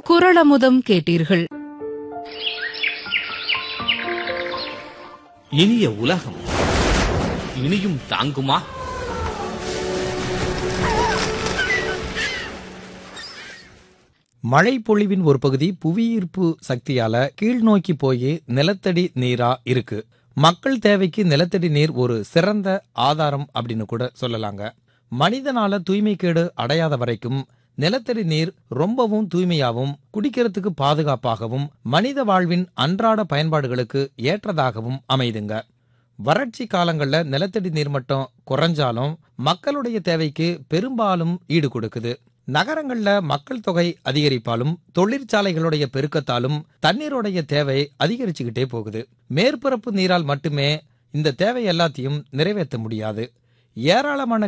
குரளமுதம் கேட்டீர்கள் இனிய உலகம் இனியும் தாங்குமா மழை பொழிவின் ஒரு பகுதி புவியீர்ப்பு சக்தியால கீழ்நோக்கி போய் நிலத்தடி நீரா இருக்கு மக்கள் தேவைக்கு நிலத்தடி நீர் ஒரு சிறந்த ஆதாரம் அப்படின்னு கூட சொல்லலாங்க மனிதனால தூய்மைக்கேடு அடையாத வரைக்கும் நிலத்தடி நீர் ரொம்பவும் தூய்மையாகவும் குடிக்கிறதுக்கு பாதுகாப்பாகவும் மனித வாழ்வின் அன்றாட பயன்பாடுகளுக்கு ஏற்றதாகவும் அமைதுங்க வறட்சி காலங்கள்ல நிலத்தடி நீர் மட்டம் குறைஞ்சாலும் மக்களுடைய தேவைக்கு பெரும்பாலும் ஈடு கொடுக்குது நகரங்கள்ல மக்கள் தொகை அதிகரிப்பாலும் தொழிற்சாலைகளுடைய பெருக்கத்தாலும் தண்ணீருடைய தேவை அதிகரிச்சுக்கிட்டே போகுது மேற்பரப்பு நீரால் மட்டுமே இந்த தேவை எல்லாத்தையும் நிறைவேற்ற முடியாது ஏராளமான